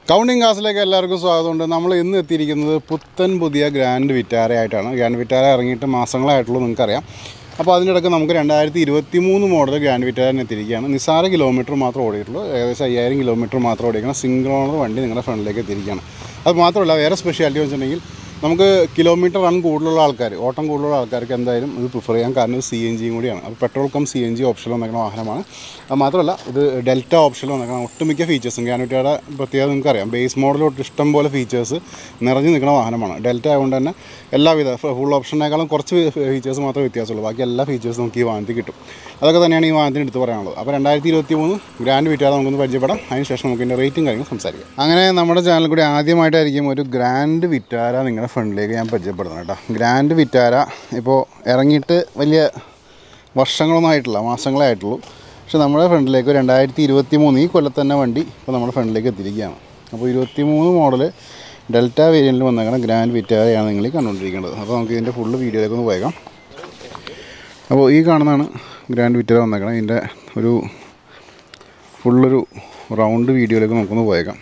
counting ക്ലാസ്സിലേക്ക് എല്ലാവർക്കും സ്വാഗതമുണ്ട് നമ്മൾ ഇന്ന് എത്തിയിരിക്കുന്നത് പുത്തൻ പുതിയ ഗ്രാൻഡ് വിറ്റാര ആയിട്ടാണ് ഗ്രാൻഡ് വിറ്റാര ഇറങ്ങിയിട്ട് മാസങ്ങളായിട്ടുള്ളൂ നിങ്ങൾക്കറിയാം അപ്പോൾ അതിനിടയ്ക്ക് നമുക്ക് രണ്ടായിരത്തി ഇരുപത്തി മൂന്ന് മോഡൽ ഗ്രാൻഡ് വിറ്റാരന് എത്തിയിരിക്കുകയാണ് നിസ്സാര കിലോമീറ്റർ മാത്രം ഓടിയിട്ടുള്ളൂ ഏകദേശം അയ്യായിരം കിലോമീറ്റർ മാത്രം ഓടിക്കണം സിംഗിൾ ഓണർ വണ്ടി നിങ്ങളുടെ ഫ്രണ്ടിലേക്ക് എത്തിയിരിക്കുകയാണ് അത് മാത്രമല്ല വേറെ സ്പെഷ്യാലിറ്റി വെച്ചിട്ടുണ്ടെങ്കിൽ നമുക്ക് കിലോമീറ്റർ റൺ കൂടുതലുള്ള ആൾക്കാർ ഓട്ടം കൂടുതലുള്ള ആൾക്കാർക്ക് എന്തായാലും ഇത് പ്രിഫർ ചെയ്യാം കാരണം ഇത് സി എൻ ജിയും കൂടിയാണ് അപ്പോൾ petrol cum C N G ഓപ്ഷനിൽ വന്നേക്കുന്ന വാഹനമാണ് അത് മാത്രമല്ല ഇത് ഡെൽറ്റ ഓപ്ഷനിൽ വന്നേക്കുന്ന ഒട്ടുമിക്ക ഫീച്ചേഴ്സും ഗ്യാനുറ്റിയുടെ പ്രത്യേകത നിങ്ങൾക്കറിയാം ബേസ് മോഡലോട്ട് ഇഷ്ടം പോലെ ഫീച്ചേഴ്സ് നിറഞ്ഞു നിൽക്കുന്ന വാഹനമാണ് ഡെൽറ്റ ആയതുകൊണ്ട് തന്നെ എല്ലാവിധ ഫുൾ ഓപ്ഷനേക്കാളും കുറച്ച് ഫീച്ചേഴ്സ് മാത്രമേ വ്യത്യാസമുള്ളൂ ബാക്കി എല്ലാ ഫീച്ചേഴ്സും നമുക്ക് ഈ വാഹനത്തിൽ കിട്ടും അതൊക്കെ തന്നെയാണ് ഈ വാഹനത്തിന് എടുത്ത് പറയാനുള്ളത് അപ്പോൾ രണ്ടായിരത്തി ഇരുപത്തി മൂന്ന് ഗ്രാൻഡ് വിറ്റാതെ നമുക്കൊന്ന് പരിചയപ്പെടാം അതിനുശേഷം നമുക്ക് ഇതിൻ്റെ റേറ്റും കാര്യങ്ങളും സംസാരിക്കാം അങ്ങനെ നമ്മുടെ ചാനൽ കൂടി ആദ്യമായിട്ടായിരിക്കും ഒരു ഗ്രാൻഡ് വിറ്റാര നിങ്ങളുടെ ഫ്രണ്ടിലേക്ക് ഞാൻ പരിചയപ്പെടുന്നത് കേട്ടോ ഗ്രാൻഡ് വിറ്റാര ഇപ്പോൾ ഇറങ്ങിയിട്ട് വലിയ വർഷങ്ങളൊന്നും ആയിട്ടില്ല മാസങ്ങളേ ആയിട്ടുള്ളൂ പക്ഷേ നമ്മുടെ ഫ്രണ്ടിലേക്ക് രണ്ടായിരത്തി ഇരുപത്തി മൂന്ന് ഈ കൊല്ലത്ത് തന്നെ വണ്ടി ഇപ്പോൾ നമ്മുടെ ഫ്രണ്ടിലേക്ക് എത്തിയിരിക്കുകയാണ് അപ്പോൾ ഇരുപത്തി മൂന്ന് മോഡൽ ഡെൽറ്റ വേരിയൻറ്റിൽ വന്നേക്കണം ഗ്രാൻഡ് വിറ്റാരയാണ് നിങ്ങൾ ഈ കണ്ടുകൊണ്ടിരിക്കേണ്ടത് അപ്പോൾ നമുക്ക് ഇതിൻ്റെ ഫുള്ള് വീഡിയോയിലേക്ക് ഒന്ന് പോയേക്കാം അപ്പോൾ ഈ കാണുന്നതാണ് ഗ്രാൻഡ് വിറ്റർ വന്നേക്കണം ഇതിൻ്റെ ഒരു ഫുള്ളൊരു റൗണ്ട് വീഡിയോയിലേക്ക് നമുക്കൊന്ന് പോയേക്കാം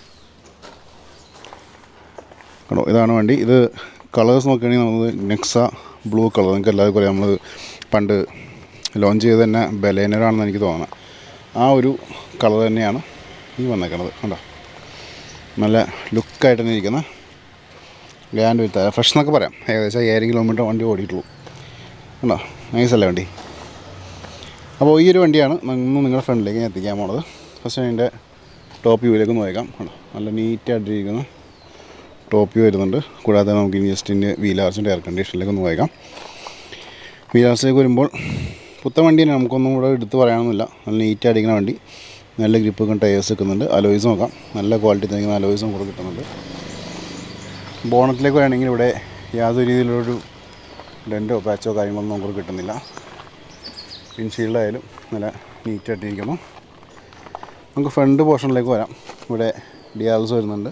കണ്ടോ ഇതാണ് വണ്ടി ഇത് കളേഴ്സ് നോക്കുകയാണെങ്കിൽ നമുക്ക് നെക്സ ബ്ലൂ കളർ നിങ്ങൾക്ക് എല്ലാവർക്കും അറിയാം നമ്മൾ പണ്ട് ലോഞ്ച് ചെയ്ത് തന്നെ ബലേനറാണെന്ന് എനിക്ക് തോന്നുന്നത് ആ ഒരു കളർ തന്നെയാണ് ഈ വന്നേക്കണത് കണ്ടോ നല്ല ലുക്കായിട്ട് തന്നെ ഇരിക്കുന്ന ഗ്രാൻഡ് വിത്ത ഫ്രഷ് എന്നൊക്കെ പറയാം ഏകദേശം അയ്യായിരം കിലോമീറ്റർ വണ്ടി ഓടിയിട്ടുള്ളൂ കണ്ടോ നൈസല്ലേ വണ്ടി അപ്പോൾ ഈ ഒരു വണ്ടിയാണ് ഇന്ന് നിങ്ങളുടെ ഫ്രണ്ടിലേക്ക് ഞാൻ എത്തിക്കാൻ പോണത് ഫസ്റ്റ് അതിൻ്റെ ടോപ്പ് വ്യൂവിലേക്ക് ഒന്ന് നോക്കാം കണ്ടോ നല്ല നീറ്റായിട്ടിരിക്കുന്ന ടോപ്പ് വ്യൂ വരുന്നുണ്ട് കൂടാതെ നമുക്ക് ഇനി ജസ്റ്റ് ഇനി വീലാർസിൻ്റെ എയർ കണ്ടീഷനിലേക്ക് ഒന്ന് നോക്കാം വീലാർസിലേക്ക് വരുമ്പോൾ പുത്തൻ വണ്ടി തന്നെ നമുക്കൊന്നും കൂടെ എടുത്ത് പറയാനൊന്നുമില്ല നല്ല നീറ്റായിട്ടിരിക്കുന്ന വണ്ടി നല്ല ഗ്രിപ്പൊക്കെ ടയേഴ്സ് വെക്കുന്നുണ്ട് അലോയ്സ് നോക്കാം നല്ല ക്വാളിറ്റി തന്നെ അലോയ്സും കൂടെ കിട്ടുന്നുണ്ട് ബോണറ്റിലേക്ക് വേണമെങ്കിൽ ഇവിടെ യാതൊരു രീതിയിലുള്ളൊരു ഡെൻറ്റോ പാച്ചോ കാര്യങ്ങളൊന്നും നമുക്ക് കിട്ടുന്നില്ല വിൻഷീൽഡായാലും നല്ല നീറ്റായിട്ടിരിക്കുന്നു നമുക്ക് ഫ്രണ്ട് പോർഷനിലേക്ക് വരാം ഇവിടെ ഡിയാൽസ് വരുന്നുണ്ട്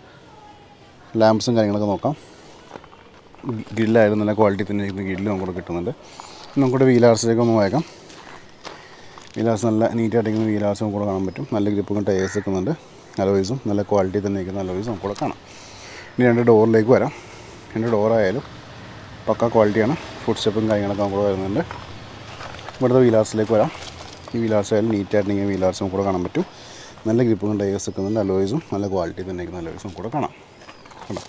ലാംപ്സും കാര്യങ്ങളൊക്കെ നോക്കാം ഗ്രില്ലായാലും നല്ല ക്വാളിറ്റി തന്നെ ഇരിക്കുന്ന ഗ്രില്ല് നമുക്ക് കിട്ടുന്നുണ്ട് നമുക്കിവിടെ വീലാർസിലേക്ക് ഒന്ന് വായിക്കാം വീലാർസ് നല്ല നീറ്റായിട്ടിരിക്കുന്ന വീലാർസ് നമുക്ക് കൂടെ കാണാൻ പറ്റും നല്ല ഗ്രിപ്പും ടയേഴ്സ് വെക്കുന്നുണ്ട് അലോയ്സും നല്ല ക്വാളിറ്റി തന്നെ ഇരിക്കുന്ന അലോയ്സും നമുക്ക് കൂടെ കാണാം ഇനി രണ്ട് ഡോറിലേക്ക് വരാം രണ്ട് ഡോറായാലും പക്ക ക്വാളിറ്റിയാണ് ഫുഡ് സ്റ്റെപ്പും കാര്യങ്ങളൊക്കെ നമുക്ക് വരുന്നുണ്ട് ഇവിടുത്തെ വീലാർസിലേക്ക് വരാം ഈ വീലാർസ് ആയാലും നീറ്റായിട്ടുണ്ടെങ്കിൽ വീലാർസും കൂടെ കാണാൻ പറ്റും നല്ല ഗ്രിപ്പും ടയേഴ്സ് വെക്കുന്നുണ്ട് അലോയ്സും നല്ല ക്വാളിറ്റി തന്നെ ഇരിക്കുന്ന അലോയ്സും കൂടെ കാണാം കണ്ടോ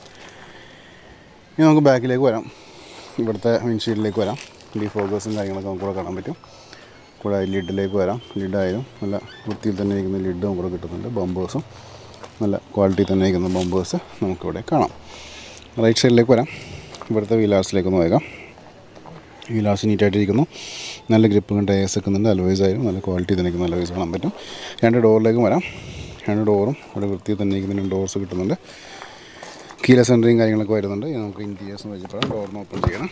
ഇനി നമുക്ക് ബാക്കിലേക്ക് വരാം ഇവിടുത്തെ വിൻഷീൽഡിലേക്ക് വരാം ഡി ഫോക്കസും കാര്യങ്ങളൊക്കെ നമുക്ക് കൂടെ കാണാൻ പറ്റും കൂടെ ലിഡിലേക്ക് വരാം ലിഡായാലും നല്ല വൃത്തിയിൽ തന്നെ ഇരിക്കുന്ന ലിഡ് നമുക്ക് കിട്ടുന്നുണ്ട് ബമ്പേഴ്സും നല്ല ക്വാളിറ്റി തന്നെ ഇരിക്കുന്ന ബമ്പേഴ്സ് നമുക്കിവിടെ കാണാം റൈറ്റ് സൈഡിലേക്ക് വരാം ഇവിടുത്തെ വീലാർസിലേക്ക് ഒന്ന് വേഗം വീലാർസ് നീറ്റായിട്ടിരിക്കുന്നു നല്ല ഗ്രിപ്പും ടയേഴ്സ് വെക്കുന്നുണ്ട് അലോയ്സ് ആയാലും നല്ല ക്വാളിറ്റി തന്നെ ഇരിക്കുന്ന അലോയ്സ് കാണാൻ പറ്റും രണ്ട് ഡോറിലേക്കും വരാം രണ്ട് ഡോറും ഇവിടെ വൃത്തിയിൽ തന്നെ ഇരിക്കുന്ന രണ്ട് ഡോർസ് കിട്ടുന്നുണ്ട് കീല സെൻറ്ററിങ് കാര്യങ്ങളൊക്കെ വരുന്നുണ്ട് ഇനി നമുക്ക് ഇൻറ്റീരിയേഴ്സ് വെച്ചപ്പോഴാണ് ഡോറിന് ഓപ്പൺ ചെയ്യണം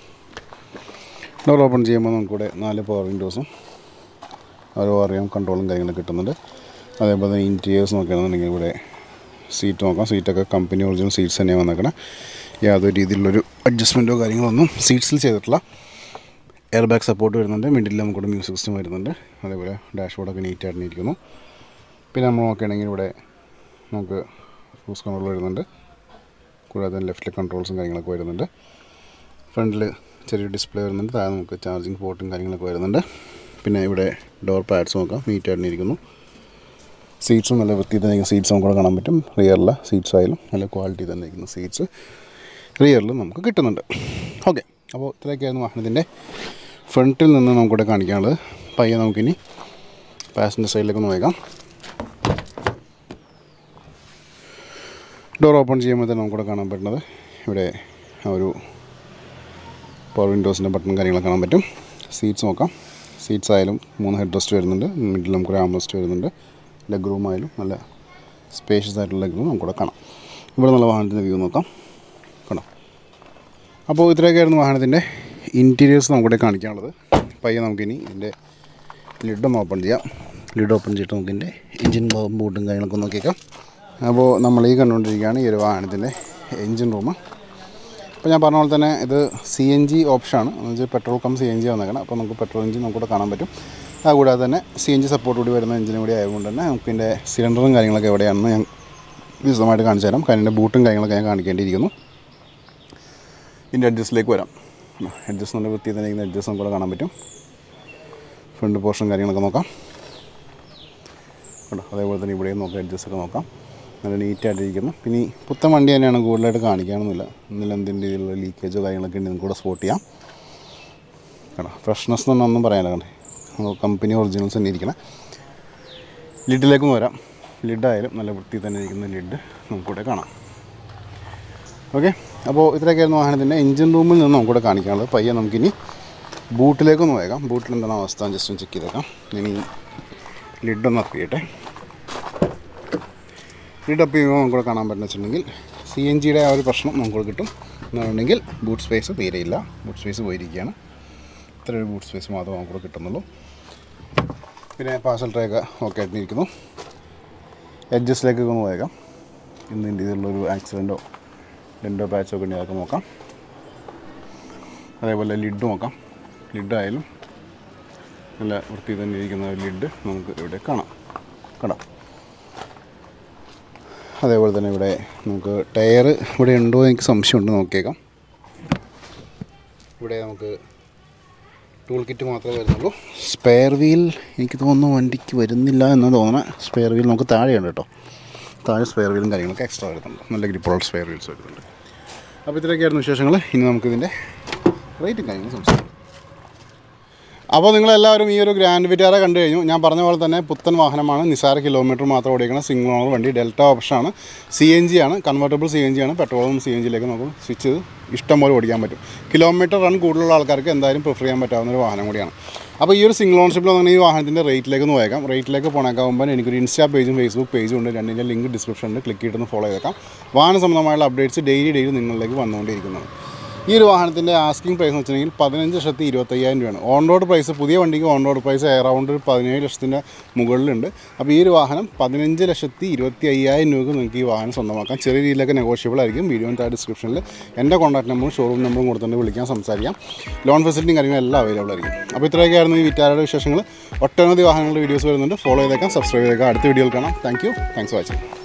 ഡോർ ഓപ്പൺ ചെയ്യുമ്പോൾ നമുക്കിവിടെ നാല് പവർ വിൻഡോസും ഓരോ അറിയാം കൺട്രോളും കാര്യങ്ങളൊക്കെ കിട്ടുന്നുണ്ട് അതേപോലെ തന്നെ ഇൻറ്റീരിയേഴ്സ് നോക്കുകയാണെന്നുണ്ടെങ്കിൽ ഇവിടെ സീറ്റ് നോക്കാം സീറ്റൊക്കെ കമ്പനി ഒറിജിനൽ സീറ്റ്സ് തന്നെയാണ് വന്നേക്കണം യാതൊരു രീതിയിലുള്ളൊരു അഡ്ജസ്റ്റ്മെൻറ്റോ കാര്യങ്ങളൊന്നും സീറ്റ്സിൽ ചെയ്തിട്ടില്ല എയർ ബാഗ് സപ്പോർട്ട് വരുന്നുണ്ട് മിഡിൽ നമുക്കിവിടെ മ്യൂസിക് സിസ്റ്റം വരുന്നുണ്ട് അതേപോലെ ഡാഷ്ബോർഡൊക്കെ നീറ്റായിട്ട് ഇരിക്കുന്നു പിന്നെ നമ്മൾ നോക്കുകയാണെങ്കിൽ ഇവിടെ നമുക്ക് ക്രൂസ് കൺട്രോൾ വരുന്നുണ്ട് കൂടാതെ ലെഫ്റ്റിലെ കൺട്രോൾസും കാര്യങ്ങളൊക്കെ വരുന്നുണ്ട് ഫ്രണ്ടിൽ ചെറിയ ഡിസ്പ്ലേ വരുന്നുണ്ട് താഴെ നമുക്ക് ചാർജിങ് പോർട്ടും കാര്യങ്ങളൊക്കെ വരുന്നുണ്ട് പിന്നെ ഇവിടെ ഡോർ പാഡ്സ് നോക്കാം നീറ്റായിട്ട് ഇരിക്കുന്നു സീറ്റ്സും നല്ല വൃത്തിയിൽ തന്നെ സീറ്റ്സ് നമുക്ക് കാണാൻ പറ്റും റിയറിലെ സീറ്റ്സ് ആയാലും നല്ല ക്വാളിറ്റി തന്നെ ഇരിക്കുന്ന സീറ്റ്സ് റിയറിൽ നമുക്ക് കിട്ടുന്നുണ്ട് ഓക്കെ അപ്പോൾ ഇത്രയൊക്കെയായിരുന്നു വാഹനത്തിൻ്റെ ഫ്രണ്ടിൽ നിന്ന് നമുക്കിവിടെ കാണിക്കാനുള്ളത് പയ്യെ നമുക്കിനി പാസഞ്ചർ സൈഡിലേക്ക് ഒന്ന് വേക്കാം ഡോർ ഓപ്പൺ ചെയ്യുമ്പോൾ തന്നെ നമുക്കിവിടെ കാണാൻ പറ്റുന്നത് ഇവിടെ ആ ഒരു പവർ വിൻഡോസിൻ്റെ ബട്ടൺ കാര്യങ്ങളൊക്കെ കാണാൻ പറ്റും സീറ്റ്സ് നോക്കാം സീറ്റ്സ് ആയാലും മൂന്ന് ഹെഡ് റെസ്റ്റ് വരുന്നുണ്ട് മിഡിൽ നമുക്കൊരു ആം റെസ്റ്റ് വരുന്നുണ്ട് ലെഗ് റൂം ആയാലും നല്ല സ്പേഷ്യസ് ആയിട്ടുള്ള ലെഗ് റൂം നമുക്കിവിടെ കാണാം ഇവിടെ നല്ല വാഹനത്തിൻ്റെ വ്യൂ നോക്കാം കാണാം അപ്പോൾ ഇത്രയൊക്കെയായിരുന്നു വാഹനത്തിൻ്റെ ഇൻറ്റീരിയേഴ്സ് നമുക്കിവിടെ കാണിക്കാനുള്ളത് പയ്യെ നമുക്കിനി ഇതിൻ്റെ ലിഡൊന്ന് ഓപ്പൺ ചെയ്യാം ലിഡ് ഓപ്പൺ ചെയ്തിട്ട് നമുക്കിതിൻ്റെ എഞ്ചിൻ ബൂട്ടും കാര്യങ്ങളൊക്കെ നോക്കിയേക്കാം അപ്പോൾ നമ്മൾ ഈ കണ്ടുകൊണ്ടിരിക്കുകയാണ് ഈ ഒരു വാഹനത്തിൻ്റെ എഞ്ചിൻ റൂം അപ്പോൾ ഞാൻ പറഞ്ഞ പോലെ തന്നെ ഇത് സി എൻ ജി ഓപ്ഷനാണ് എന്ന് വെച്ചാൽ petrol cum C N G വന്നേക്കണം അപ്പോൾ നമുക്ക് പെട്രോൾ എഞ്ചിൻ നമുക്കിവിടെ കാണാൻ പറ്റും അതുകൂടാതെ തന്നെ സി എൻ ജി സപ്പോർട്ട് കൂടി വരുന്ന എഞ്ചിനും കൂടി ആയതുകൊണ്ട് തന്നെ നമുക്ക് ഇതിൻ്റെ സിലിണ്ടറും കാര്യങ്ങളൊക്കെ എവിടെയാണെന്ന് ഞാൻ വിശദമായിട്ട് കാണിച്ചു തരാം കാര്യം ബൂട്ടും കാര്യങ്ങളൊക്കെ ഞാൻ കാണിക്കേണ്ടിയിരിക്കുന്നു ഇതിൻ്റെ അഡ്ജസ്റ്റിലേക്ക് വരാം അഡ്ജസ്റ്റ് നല്ല വൃത്തി തന്നെ ഇരിക്കുന്ന അഡ്ജസ്റ്റ് നമുക്ക് ഇവിടെ കാണാൻ പറ്റും ഫ്രണ്ട് പോർഷൻ കാര്യങ്ങളൊക്കെ നോക്കാം കേട്ടോ അതേപോലെ തന്നെ ഇവിടെയും നോക്കാം അഡ്ജസ്റ്റ് ഒക്കെ നോക്കാം നല്ല നീറ്റായിട്ടിരിക്കുന്നു പിന്നെ ഈ പുത്തൻ വണ്ടി തന്നെയാണ് കൂടുതലായിട്ട് കാണിക്കാനൊന്നുമില്ല ഇന്നലെ എന്തിൻ്റെ രീതിയിലുള്ള ലീക്കേജോ കാര്യങ്ങളൊക്കെ ഉണ്ടെങ്കിൽ നിങ്ങൾക്ക് കൂടെ സ്പോട്ട് ചെയ്യാം കേട്ടോ ഫ്രഷ്നെസ് എന്നൊന്നും ഒന്നും പറയാനില്ല കണ്ടേ കമ്പനി ഒറിജിനൽസ് തന്നെ ഇരിക്കണം ലിഡിലേക്കും വരാം ലിഡായാലും നല്ല വൃത്തി തന്നെ ഇരിക്കുന്ന ലിഡ് നമുക്കിവിടെ കാണാം ഓക്കെ അപ്പോൾ ഇത്രയൊക്കെയായിരുന്നു വാഹനത്തിൻ്റെ എഞ്ചിൻ റൂമിൽ നിന്ന് നമുക്കിവിടെ കാണിക്കാനുള്ളത് പയ്യെ നമുക്കിനി ബൂട്ടിലേക്കൊന്ന് വേഗം ബൂട്ടിൽ എന്താണ് അവസ്ഥ ജസ്റ്റ് ഒന്ന് ചെക്ക് ചെയ്തേക്കാം ഇനി ലിഡൊന്ന് അപ്പ് ചെയ്യട്ടെ ലിഡ് അപ്പ് ചെയ്യുമ്പോൾ നമുക്കിവിടെ കാണാൻ പറ്റുന്ന വെച്ചിട്ടുണ്ടെങ്കിൽ സി എൻ ജിയുടെ ആ ഒരു പ്രശ്നം നമുക്ക് കിട്ടും എന്നുണ്ടെങ്കിൽ ബൂട്ട് സ്പേസ് തീരെയില്ല ബൂട്ട് സ്പേസ് പോയിരിക്കുകയാണ് ഇത്ര ഒരു ബൂട്ട് സ്പേസ് മാത്രമേ നമുക്കിവിടെ കിട്ടുന്നുള്ളൂ പിന്നെ പാർസൽ ട്രേ ഒക്കെ ഓക്കെ ആയിട്ടിരിക്കുന്നു എഡ്ജസ്റ്റിലേക്കൊക്കെ ഒന്ന് വേഗം എന്തിൻ്റെ ഇതിലുള്ളൊരു ആക്സിഡൻറ്റോ ഡെൻറ്റോ പാച്ചോ ഒക്കെ ഉണ്ടെങ്കിൽ അതൊക്കെ നോക്കാം അതേപോലെ ലിഡ് നോക്കാം ലിഡായാലും നല്ല വൃത്തി തന്നെ ഇരിക്കുന്ന ഒരു ലിഡ് നമുക്ക് ഇവിടെ കാണാം കാണാം അതേപോലെ തന്നെ ഇവിടെ നമുക്ക് ടയർ ഇവിടെ ഉണ്ടോ എന്ന് എനിക്ക് സംശയമുണ്ട് നോക്കിയേക്കാം ഇവിടെ നമുക്ക് ടൂൾ കിറ്റ് മാത്രമേ വരുന്നുള്ളൂ സ്പെയർ വീൽ എനിക്ക് തോന്നുന്നു വണ്ടിക്ക് വരുന്നില്ല എന്ന് തോന്നുന്നത് സ്പെയർ വീൽ നമുക്ക് താഴെയുണ്ട് കേട്ടോ താഴെ സ്പെയർ വീലും കാര്യങ്ങളൊക്കെ എക്സ്ട്രാ വരുന്നുണ്ട് നല്ല ഗ്രിപ്പുള്ള സ്പെയർ വീൽസ് വരുന്നുണ്ട് അപ്പോൾ ഇത്രയൊക്കെയായിരുന്നു വിശേഷങ്ങൾ ഇനി നമുക്കിതിൻ്റെ റേറ്റും കാര്യങ്ങളും സംസാരിക്കാം അപ്പോൾ നിങ്ങളെല്ലാവരും ഈ ഒരു ഗ്രാൻഡ് വിറ്റാര കണ്ടു കഴിഞ്ഞു ഞാൻ പറഞ്ഞ പോലെ തന്നെ പുത്തൻ വാഹനമാണ് നിസാര കിലോമീറ്റർ മാത്രം ഓടിക്കുന്ന സിംഗിൾ ഓണർ വണ്ടി ഡെൽറ്റ ഓപ്ഷനാണ് സി എൻ ജി ആണ് കൺവേർട്ടബിൾ സി എൻ ജി ആണ് പെട്രോളും സി എൻ ജിയിലേക്ക് നമുക്ക് സ്വിച്ച് ചെയ്ത് ഇഷ്ടം പോലെ ഓടിക്കാൻ പറ്റും കിലോമീറ്റർ റൺ കൂടുതലുള്ള ആൾക്കാർക്ക് എന്തായാലും പ്രിഫർ ചെയ്യാൻ പറ്റാവുന്ന ഒരു വാഹനം കൂടിയാണ് അപ്പോൾ ഈ ഒരു സിംഗിൾ ഓണർഷിപ്പിൽ വന്നാൽ ഈ വാഹനത്തിൻ്റെ റേറ്റിലേക്ക് ഒന്ന് പോയേക്കാം റേറ്റിലേക്ക് പോണേക്കാവുമ്പോൾ എനിക്കൊരു ഇൻസ്റ്റാ പേജും ഫേസ്ബുക്ക് പേജും ഉണ്ട് രണ്ടിൻ്റെ ലിങ്ക് ഡിസ്ക്രിപ്ഷനിൽ ക്ലിക്ക് ചെയ്തിട്ട് ഫോളോ ചെയ്തേക്കാം വാഹന സംബന്ധമായുള്ള അപ്ഡേറ്റ്സ് ഡെയിലി ഡെയിലി നിങ്ങളിലേക്ക് വന്നുകൊണ്ടിരിക്കുന്നതാണ് ഈ ഒരു വാഹനത്തിൻ്റെ ആസ്കിംഗ് പ്രൈസ് എന്ന് വെച്ചിട്ടുണ്ടെങ്കിൽ പതിനഞ്ച് ലക്ഷത്തി ഇരുപത്തയ്യായിരം രൂപയാണ് ഓൺ റോഡ് പ്രൈസ് പുതിയ വണ്ടിക്ക് ഓൺ റോഡ് പ്രൈസ് അറൗണ്ട് ഒരു പതിനേഴ് ലക്ഷത്തിൻ്റെ മുകളിലുണ്ട് അപ്പോൾ ഈ ഒരു വാഹനം പതിനഞ്ച് ലക്ഷത്തി ഇരുപത്തി അയ്യായിരം രൂപയ്ക്ക് നിങ്ങൾക്ക് ഈ വാഹനം സ്വന്തമാക്കാം ചെറിയ രീതിയിലൊക്കെ നെഗോഷ്യബിൾ ആയിരിക്കും വീഡിയോ താഴെ ഡിസ്ക്രിപ്ഷനിൽ എൻ്റെ കോൺടാക്ട് നമ്പറും ഷോറൂം നമ്പറും കൊടുത്തിട്ട് വിളിക്കാൻ സംസാരിക്കാം ലോൺ ഫെസിലിറ്റിയും കാര്യങ്ങളും എല്ലാം അവൈലബിൾ ആയിരിക്കും അപ്പോൾ ഇത്രയൊക്കെയായിരുന്നു ഈ വിറ്റാരയുടെ വിശേഷങ്ങൾ ഒട്ടനവധി വാഹനങ്ങളുടെ വീഡിയോസ് വരുന്നുണ്ട് ഫോളോ ചെയ്തേക്കാം സബ്സ്ക്രൈബ് ചെയ്തേക്കാം അടുത്ത വീഡിയോയിൽ കാണാം thank you thanks for watching